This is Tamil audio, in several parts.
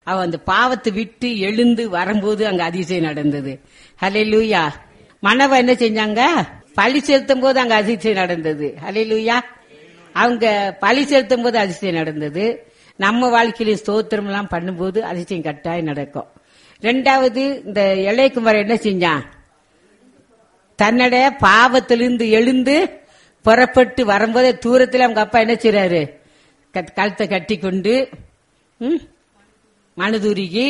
அவ அந்த பாவத்தை விட்டு எழுந்து வரும்போது அங்க அதிசயம் நடந்தது ஹலே லூயா மனவ என்ன செஞ்சாங்க பழி செலுத்தும் போது அங்க அதிசயம் நடந்தது ஹலே லூயா அவங்க பழி செலுத்தும் போது அதிசயம் நடந்தது நம்ம வாழ்க்கையில ஸ்தோத்திரம் எல்லாம் பண்ணும்போது அதிசயம் கட்டாயம் நடக்கும் ரெண்டாவது இந்த இளையகுமார் என்ன செஞ்சான் தன்னுடைய பாவத்திலிருந்து எழுந்து புறப்பட்டு வரும்போதே தூரத்தில் அவங்க அப்பா என்ன செய்றாரு கத்- கழுத்தை கட்டி கொண்டு ம், மனதுருகி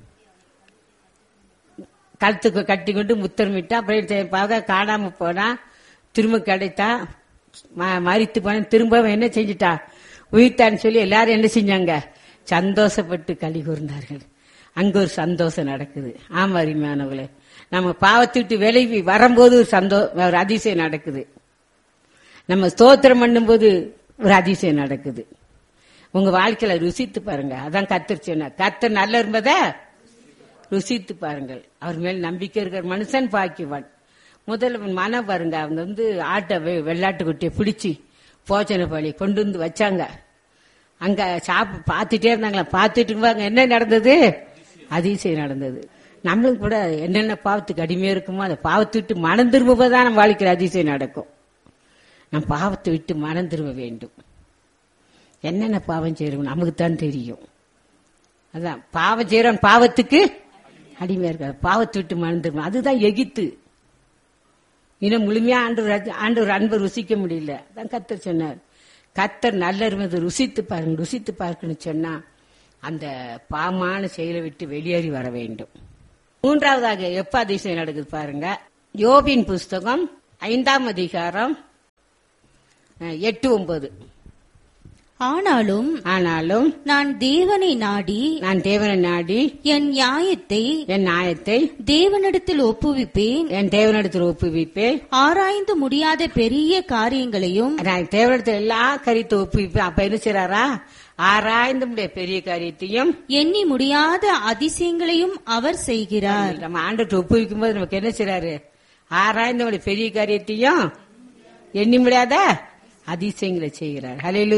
கழுத்துக்கு கட்டி கொண்டு முத்தமிட்டா அப்புறம் சரி, பார்க்க காணாம போனா திரும்ப கிடைத்தா ம- மரித்து போன திரும்ப அவன் என்ன செஞ்சுட்டா உயிர்த்தான்னு சொல்லி எல்லாரும் என்ன செஞ்சாங்க சந்தோஷப்பட்டு களி கூர்ந்தார்கள் அங்க ஒரு சந்தோஷம் நடக்குது ஆமா அருமையானவங்களே நம்ம பாவத்தை விட்டு விலகி வரும்போது ஒரு சந்தோ ஒரு அதிசயம் நடக்குது நம்ம ஸ்தோத்திரம் பண்ணும்போது ஒரு அதிசயம் நடக்குது உங்க வாழ்க்கையில ருசித்து பாருங்க அதான் கத்தர் சொன்னார் கத்தர் நல்ல இருந்ததா ருசித்து பாருங்கள் அவர் மேல் நம்பிக்கை இருக்கிற மனுஷன் பாக்கிவான் முதல்ல மனம் பாருங்க அவங்க வந்து ஆட்டை வெ- வெள்ளாட்டு குட்டியை பிடிச்சி போச்சனை பழி கொண்டு வந்து வச்சாங்க அங்க சாப்பு பார்த்துட்டே இருந்தாங்களா பார்த்துட்டு இருக்கும்போது என்ன நடந்தது அதிசயம் நடந்தது நம்மளும் கூட என்னென்ன பாவத்துக்கு அடிமையா இருக்குமோ அந்த பாவத்தை விட்டு மனம் திரும்பும்போதுதான் நம்ம வாழ்க்கையில் அதிசயம் நடக்கும் நம் பாவத்தை விட்டு மனம் திரும்ப வேண்டும் என்னென்ன பாவம் செய்யறோம் நமக்கு தான் தெரியும் அதான் பாவம் செய்யறோம் பாவத்துக்கு அடிமையா இருக்காது பாவத்தை விட்டு மனம் திரும்ப அதுதான் எகித்து இன்னும் முழுமையா ஆண்டு ஆண்டு அன்பை ருசிக்க முடியல அதான் கத்தர் சொன்னார் கத்தர் நல்ல இருந்தது ருசித்து பாருங்க ருசித்து பார்க்கணும்னு சொன்னா அந்த பாவமான செயலை விட்டு வெளியேறி வர வேண்டும் மூன்றாவதாக எப்ப அதிசயம் நடக்குது பாருங்க யோபின் புஸ்தகம் ஐந்தாம் அதிகாரம் அஹ், எட்டு ஒன்பது ஆனாலும் ஆனாலும் நான் தேவனை நாடி நான் தேவனை நாடி என் நியாயத்தை என் நியாயத்தை தேவனிடத்தில் ஒப்புவிப்பேன் என் தேவனிடத்தில் ஒப்புவிப்பேன் ஆராய்ந்து முடியாத பெரிய காரியங்களையும் நான் தேவனிடத்தில் எல்லா காரியத்தை ஒப்புவிப்பேன் அப்ப என்ன செய்றாரா ஆராய்ந்து முடிய பெரிய காரியத்தையும் எண்ணி முடியாத அதிசயங்களையும் அவர் செய்கிறார் நம்ம ஆண்டுட்டு ஒப்புவிக்கும் போது நமக்கு என்ன செய்றாரு ஆராய்ந்து முடிய பெரிய காரியத்தையும் எண்ணி முடியாத அதிசயங்களை செய்கிறார் ஹalleluya